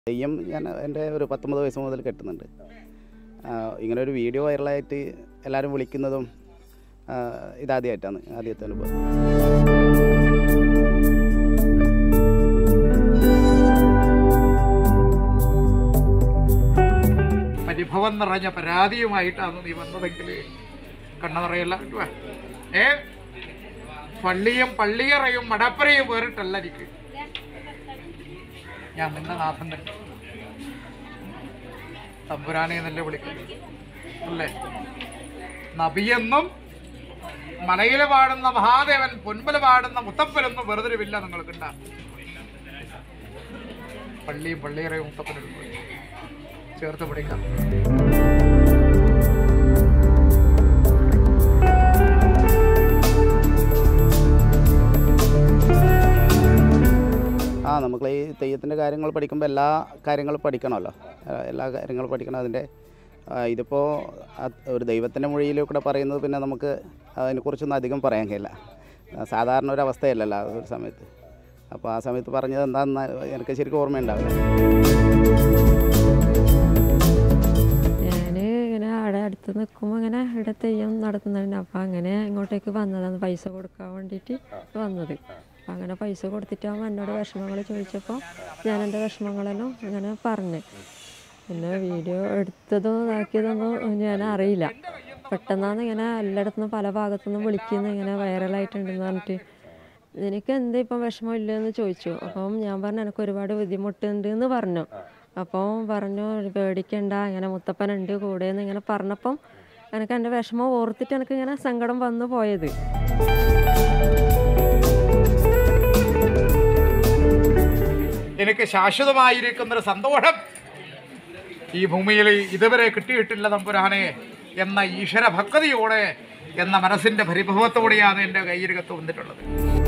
തെയ്യം ഞാൻ എൻ്റെ ഒരു പത്തൊമ്പത് വയസ്സ് മുതൽ കെട്ടുന്നുണ്ട് ആ, ഇങ്ങനെ ഒരു വീഡിയോ വൈറലായിട്ട് എല്ലാവരും വിളിക്കുന്നതും ആ, ഇതാദ്യമായിട്ടാണ് ആദ്യത്തെ അനുഭവം പരിഭവം നിറഞ്ഞ പരാതിയുമായിട്ടാണ് നീ വന്നതെങ്കിൽ കണ്ണ നിറയല്ല കേട്ടോ. ഏ പള്ളിയും പള്ളിയറയും മടപ്പരയും വേറിട്ടല്ല എനിക്ക് ഞാൻ നിന്ന നാഥൻ തന്നെ തമ്പുരാനെ എന്നല്ലേ വിളിക്കുന്നത് അല്ലേ നബിയെന്നും മലയിൽ പാടുന്ന മഹാദേവൻ പൊൻപല പാടുന്ന മുത്തപ്പനൊന്നും വെറുതെരുവില്ല നിങ്ങൾക്കുണ്ടാ പള്ളിയും പള്ളിയറയും മുത്തപ്പനും ചേർത്ത് പിടിക്കാം ആ നമുക്ക് ഈ തെയ്യത്തിൻ്റെ കാര്യങ്ങൾ പഠിക്കുമ്പോൾ എല്ലാ കാര്യങ്ങളും പഠിക്കണമല്ലോ ആ, എല്ലാ കാര്യങ്ങളും പഠിക്കണം അതിൻ്റെ ആ, ഇതിപ്പോൾ അത് ഒരു ദൈവത്തിൻ്റെ മൊഴിയിലൂടെ പറയുന്നത് പിന്നെ നമുക്ക് അതിനെക്കുറിച്ചൊന്നും അധികം പറയാൻ കഴിയില്ല ആ, സാധാരണ ഒരു അവസ്ഥയല്ലല്ലോ ആ ഒരു സമയത്ത് അപ്പോൾ ആ സമയത്ത് പറഞ്ഞത് എന്താണെന്ന് എനിക്ക് ശരിക്കും ഓർമ്മയുണ്ടാവില്ല ഞാൻ ഇങ്ങനെ അവിടെ അടുത്ത് നിൽക്കുമ്പോൾ ഇങ്ങനെ ഇവിടെ തെയ്യം നടത്തുന്നുണ്ട് അപ്പം അങ്ങനെ ഇങ്ങോട്ടേക്ക് വന്നതാണ് പൈസ കൊടുക്കാൻ വേണ്ടിയിട്ട് വന്നത് അപ്പം അങ്ങനെ പൈസ കൊടുത്തിട്ടാകുമ്പോൾ എന്നോട് വിഷമങ്ങൾ ചോദിച്ചപ്പോൾ ഞാൻ എൻ്റെ വിഷമങ്ങളെല്ലാം അങ്ങനെ പറഞ്ഞു പിന്നെ വീഡിയോ എടുത്തതും ഇതാക്കിയതൊന്നും ഞാൻ അറിയില്ല പെട്ടെന്നാണ് ഇങ്ങനെ എല്ലായിടത്തുനിന്നും പല ഭാഗത്തുനിന്നും വിളിക്കുന്ന ഇങ്ങനെ വൈറലായിട്ടുണ്ടെന്ന് പറഞ്ഞിട്ട് നിനക്ക് എന്താ ഇപ്പം വിഷമമില്ല എന്ന് ചോദിച്ചു അപ്പം ഞാൻ പറഞ്ഞു എനിക്ക് ഒരുപാട് ബുദ്ധിമുട്ടുണ്ട് എന്ന് പറഞ്ഞു അപ്പം പറഞ്ഞു പേടിക്കണ്ട ഇങ്ങനെ മുത്തപ്പനുണ്ട് കൂടെ എന്ന് ഇങ്ങനെ പറഞ്ഞപ്പം എനിക്ക് എൻ്റെ വിഷമം ഓർത്തിട്ട് എനിക്ക് ഇങ്ങനെ സങ്കടം വന്നു പോയത് എനിക്ക് ശാശ്വതമായിരിക്കുന്നൊരു സന്തോഷം ഈ ഭൂമിയിൽ ഇതുവരെ കിട്ടിയിട്ടില്ല തമ്പുരാനെ എന്ന ഈശ്വര ഭക്തിയോടെ എന്ന മനസ്സിന്റെ പരിഭവത്തോടെയാണ് എൻ്റെ കയ്യിരകത്ത് വന്നിട്ടുള്ളത്